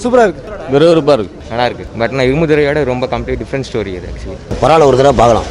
சூப்பராக இருக்கு விறுவிறுப்பாக இருக்கு நல்லா இருக்கு பட் நான் இருமுதிரையோட ரொம்ப கம்ப்ளீட் டிஃப்ரெண்ட் ஸ்டோரி அது ஆக்சுவலி பரவாயில்ல ஒரு தடவை பார்க்கலாம்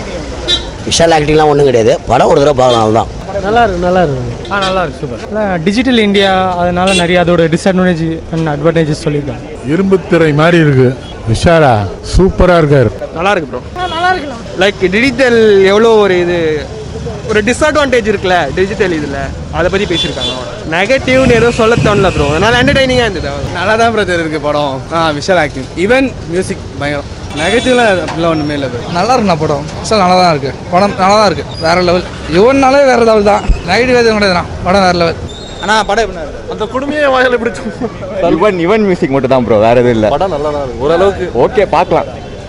விஷால் ஆக்டிங்லாம் ஒன்றும் கிடையாது படம் ஒரு தடவை பார்க்கலாம் அவ்வளோதான் நல்லா இருக்கு நல்லா இருக்கு ஆ நல்லா இருக்கு சூப்பர் டிஜிட்டல் இந்தியா அதனால நிறைய அதோட டிஸ்அட்வான்டேஜ் அண்ட் அட்வான்டேஜஸ் சொல்லியிருக்காங்க இரும்பு திரை மாதிரி இருக்கு விஷாலா சூப்பரா இருக்காரு நல்லா இருக்கு ப்ரோ லைக் டிஜிட்டல் எவ்வளோ ஒரு இது ஒரு டிஸ்அட்வான்டேஜ் இருக்குல்ல டிஜிட்டல் இதில் அதை பற்றி பேசியிருக்காங்க நெகட்டிவ்னு எதுவும் சொல்ல தோணல ப்ரோ அதனால என்டர்டைனிங்காக இருந்தது நல்லா தான் பிரதர் இருக்கு படம் ஆ விஷால் ஆக்டிங் ஈவன் மியூசிக் பயங்கரம் நெகட்டிவ்லாம் அப்படிலாம் ஒன்றுமே இல்லை bro. நல்லா இருக்குண்ணா படம் சார் நல்லா தான் இருக்கு படம் நல்லா தான் இருக்கு வேற லெவல் யுவன்னாலே வேற லெவல் தான் நெகட்டிவ் எதுவும் கிடையாதுண்ணா படம் வேற லெவல் ஆனால் படம் எப்படி அந்த குடுமையை வாயில பிடிச்சோம் இவன் இவன் மியூசிக் மட்டும் தான் ப்ரோ வேற எதுவும் இல்லை படம் நல்லா தான் இருக்கு ஓரளவுக்கு ஓகே பார்க்கலாம்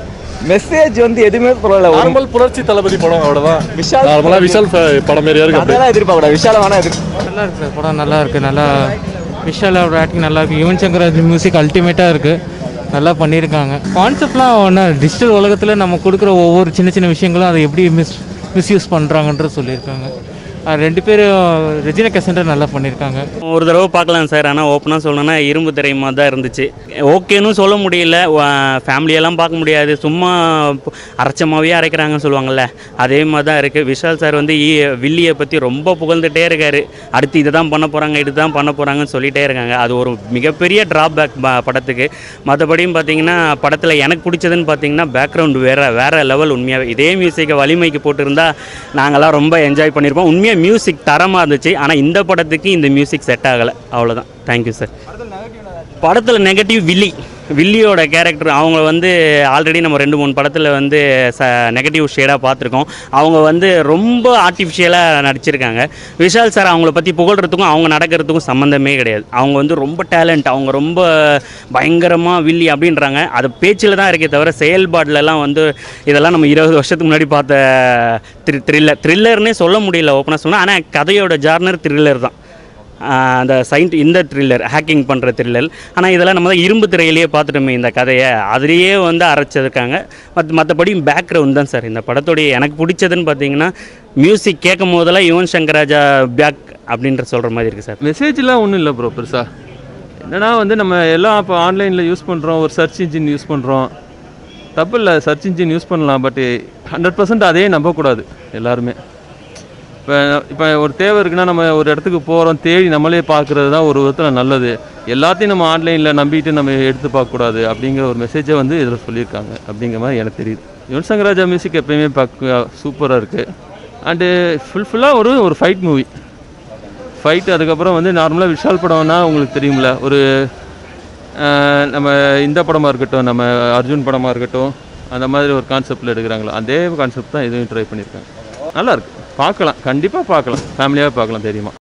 மெசேஜ் வந்து எதுவுமே சொல்லல ஒரு நார்மல் புரட்சி தளபதி படம் அவ்வளோதான் விஷால் நார்மலா விஷால் ஃப- படம் மாதிரியா இருக்கு அப்படியே. அதெல்லாம் எதிர்பார்க்க விஷால வேணா எதிர் நல்லா இருக்கு சார் படம் நல்லா இருக்கு நல்லா விஷாலோட ஆக்டிங் நல்லா இருக்கு யுவன் சங்கர் ராஜ் மியூசிக் அல்டிமேட்டாக இருக்கு நல்லா பண்ணியிருக்காங்க கான்செப்ட்லாம் ஒன்று டிஜிட்டல் உலகத்தில் நம்ம கொடுக்குற ஒவ்வொரு சின்ன சின்ன விஷயங்களும் அதை எப்படி மிஸ் மிஸ்யூஸ் பண்ணுறாங்கன்றது சொல்லியிருக்காங்க அஹ் ரெண்டு பேரும் ரெஜினா கசண்டர் நல்லா பண்ணியிருக்காங்க ஒரு தடவை பார்க்கலாம் சார் ஆனால் ஓப்பனாக சொல்லணும்னா இரும்பு திரை மாதிரி தான் இருந்துச்சு ஓகேன்னு சொல்ல முடியல ஃபேமிலியெல்லாம் பார்க்க முடியாது சும்மா அரைச்சமாகவே அரைக்கிறாங்கன்னு சொல்லுவாங்கள்ல அதே மாதிரி தான் இருக்குது விஷால் சார் வந்து ஈ வில்லியை பற்றி ரொம்ப புகழ்ந்துட்டே இருக்காரு அடுத்து இதை தான் பண்ண போகிறாங்க இது தான் பண்ண போகிறாங்கன்னு சொல்லிட்டே இருக்காங்க அது ஒரு மிகப்பெரிய ட்ராபேக் படத்துக்கு மற்றபடியும் பார்த்தீங்கன்னா படத்தில் எனக்கு பிடிச்சதுன்னு பார்த்தீங்கன்னா பேக்ரவுண்ட் வேறு வேறு லெவல் உண்மையாகவே இதே மியூசிக்கை வலிமைக்கு போட்டிருந்தா நாங்களாம் ரொம்ப என்ஜாய் பண்ணியிருப்போம் உண்மையாக மியூசிக் தரமாக இருந்துச்சு ஆனால் இந்த படத்துக்கு இந்த மியூசிக் செட் ஆகலை அவ்வளோதான் தேங்க்யூ சார் படத்தில் நெகட்டிவ் வில்லி வில்லியோட கேரக்டர் அவங்க வந்து ஆல்ரெடி நம்ம ரெண்டு மூணு படத்தில் வந்து ச நெகட்டிவ் ஷேடாக பார்த்துருக்கோம் அவங்க வந்து ரொம்ப ஆர்டிஃபிஷியலாக நடிச்சிருக்காங்க விஷால் சார் அவங்கள பற்றி புகழ்கிறதுக்கும் அவங்க நடக்கிறதுக்கும் சம்மந்தமே கிடையாது அவங்க வந்து ரொம்ப டேலண்ட் அவங்க ரொம்ப பயங்கரமாக வில்லி அப்படின்றாங்க அது பேச்சில் தான் இருக்கே தவிர செயல்பாடுலலாம் வந்து இதெல்லாம் நம்ம இருபது வருஷத்துக்கு முன்னாடி பார்த்த த்ரி த்ரில்லர் த்ரில்லர்னே சொல்ல முடியல ஓப்பனாக சொன்னால் ஆனால் கதையோட ஜார்னர் த்ரில்லர் தான் ஆஹ் அந்த சயின்ட் இந்த த்ரில்லர் ஹேக்கிங் பண்ணுற த்ரில்லர் ஆனால் இதெல்லாம் நம்ம தான் இரும்பு திரையிலேயே பார்த்துட்டோமே இந்த கதையை அதுலேயே வந்து அரைச்சிருக்காங்க மற்ற மற்றபடி பேக்ரவுண்ட் தான் சார் இந்த படத்துடைய எனக்கு பிடிச்சதுன்னு பார்த்தீங்கன்னா மியூசிக் கேட்கும் போதெல்லாம் யுவன் சங்கர் ராஜா பேக் அப்படின்ற சொல்கிற மாதிரி இருக்குது சார் மெசேஜ்லாம் ஒன்றும் இல்லை ப்ரோ பெருசாக என்னன்னா வந்து நம்ம எல்லாம் இப்போ ஆன்லைனில் யூஸ் பண்ணுறோம் ஒரு சர்ச் இன்ஜின் யூஸ் பண்ணுறோம் தப்பு இல்லை சர்ச் இன்ஜின் யூஸ் பண்ணலாம் பட் ஹண்ட்ரட் பர்சன்ட் அதே நம்பக்கூடாது எல்லாருமே இப்போ இப்போ ஒரு தேவை இருக்குன்னா நம்ம ஒரு இடத்துக்கு போகிறோம் தேடி நம்மளே பார்க்குறது தான் ஒரு விதத்தில் நல்லது எல்லாத்தையும் நம்ம ஆன்லைனில் நம்பிட்டு நம்ம எடுத்து பார்க்கக்கூடாது அப்படிங்கிற ஒரு மெசேஜை வந்து இதில் சொல்லியிருக்காங்க அப்படிங்கிற மாதிரி எனக்கு தெரியுது யுவன் சங்கர் ராஜா மியூசிக் எப்பயுமே பார்க்க சூப்பராக இருக்குது அண்டு ஃபுல்ஃபுல்லாக ஒரு ஒரு ஃபைட் மூவி ஃபைட் அதுக்கப்புறம் வந்து நார்மலாக விஷால் படம்னா உங்களுக்கு தெரியும்ல ஒரு அஹ், நம்ம இந்த படமாக இருக்கட்டும் நம்ம அர்ஜுன் படமாக இருக்கட்டும் அந்த மாதிரி ஒரு கான்செப்டில் எடுக்கிறாங்களோ அதே கான்செப்ட் தான் இதுவும் ட்ரை பண்ணியிருக்காங்க நல்லா இருக்கு பார்க்கலாம் கண்டிப்பாக பார்க்கலாம் ஃபேமிலியாக பார்க்கலாம் தெரியுமா